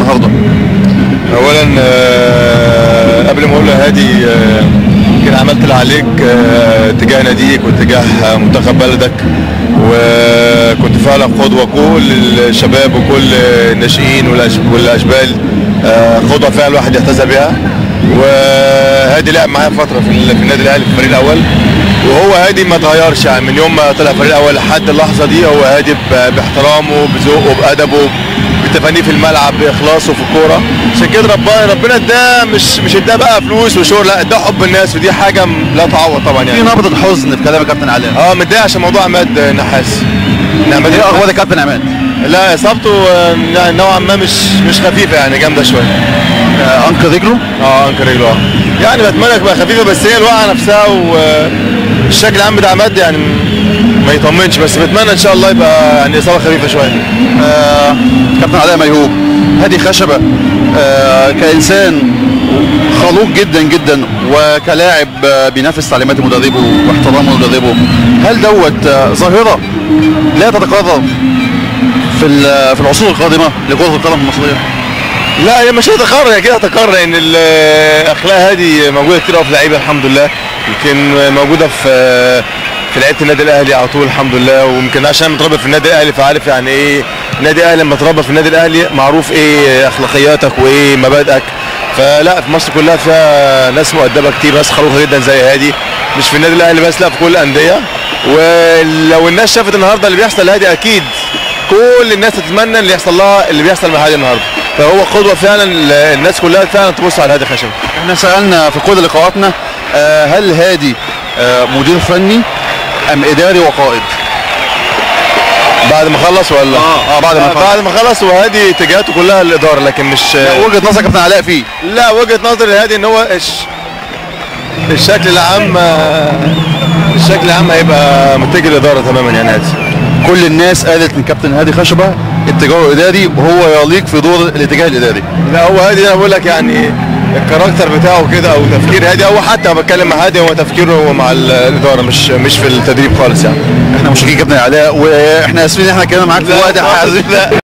النهارده اولا آه، قبل ما اقول لهادي آه، يمكن عملت اللي عليك آه، تجاه ناديك وتجاه آه، منتخب بلدك وكنت فعلا قدوه كل الشباب وكل الناشئين والأش- والاشبال آه، قدوه فعلا الواحد يحتذى بها وهادي لعب معايا فتره في ال- في النادي الاهلي في الفريق الاول وهو هادي ما اتغيرش يعني من يوم ما طلع الفريق الاول لحد اللحظه دي هو هادي ب- باحترامه بذوقه بادبه بتفانيه في الملعب باخلاصه في الكوره عشان كده ربنا ربنا اداه مش مش اداه بقى فلوس وشهره لا اداه حب الناس ودي حاجه م- لا تعوض طبعا في يعني نبضة حزن في كلام الكابتن علاء اه متضايق عشان موضوع عماد نحاس عماد ايه اخبار الكابتن عماد لا اصابته آه، يعني نوعا ما مش مش خفيفه يعني جامده شويه آه، انقذ رجله اه انكر رجله اه يعني بتمنى تبقى خفيفه بس هي الوقعه نفسها والشكل العام بتاع عماد يعني م- ما يطمنش بس بتمنى ان شاء الله يبقى يعني اصابه خفيفه شويه آه، كابتن علاء ميهوب هادي خشبه آه، كانسان خلوق جدا جدا وكلاعب آه، بينفذ تعليمات مدربه واحترام مدربه هل دوت آه، ظاهره لا تتكرر في ال- في العصور القادمه لكره القدم المصريه لا هي مش هتتكرر هي كده هتتكرر لان الاخلاق هذه موجوده كتير قوي في اللعيبه الحمد لله يمكن موجوده في في لعيبه النادي الاهلي على طول الحمد لله ويمكن عشان متربى في النادي الاهلي فعارف يعني ايه النادي الاهلي لما تربى في النادي الاهلي معروف ايه اخلاقياتك وايه مبادئك فلا في مصر كلها فيها ناس مؤدبه كتير ناس خلوقه جدا زي هادي مش في النادي الاهلي بس لا في كل الانديه ولو الناس شافت النهارده اللي بيحصل لهادي اكيد كل الناس تتمنى اللي يحصل لها اللي بيحصل مع هادي النهارده فهو قدوه فعلا الناس كلها فعلا تبص على هادي خشبه احنا سالنا في كل لقاءاتنا آه، هل هادي آه، مدير فني ام اداري وقائد بعد ما خلص ولا اه اه بعد ما خلص. بعد ما خلص وهادي اتجاهاته كلها الاداره لكن مش وجهه نظر كابتن علاء فيه لا وجهه نظري لهادي ان هو الش... الشكل العام الشكل العام هيبقى متجه للاداره تماما يعني هادي كل الناس قالت ان كابتن هادي خشبه اتجاهه اداري وهو يليق في دور الاتجاه الاداري لا هو هادي انا بقول لك يعني الكاركتر بتاعه كده او تفكير هادي هو حتى بتكلم مع هادي هو تفكيره هو مع الاداره مش مش في التدريب خالص يعني احنا مشاركين كابتن علاء واحنا اسفين ان احنا اتكلمنا معاك في لا، وقت خالص، حازم لا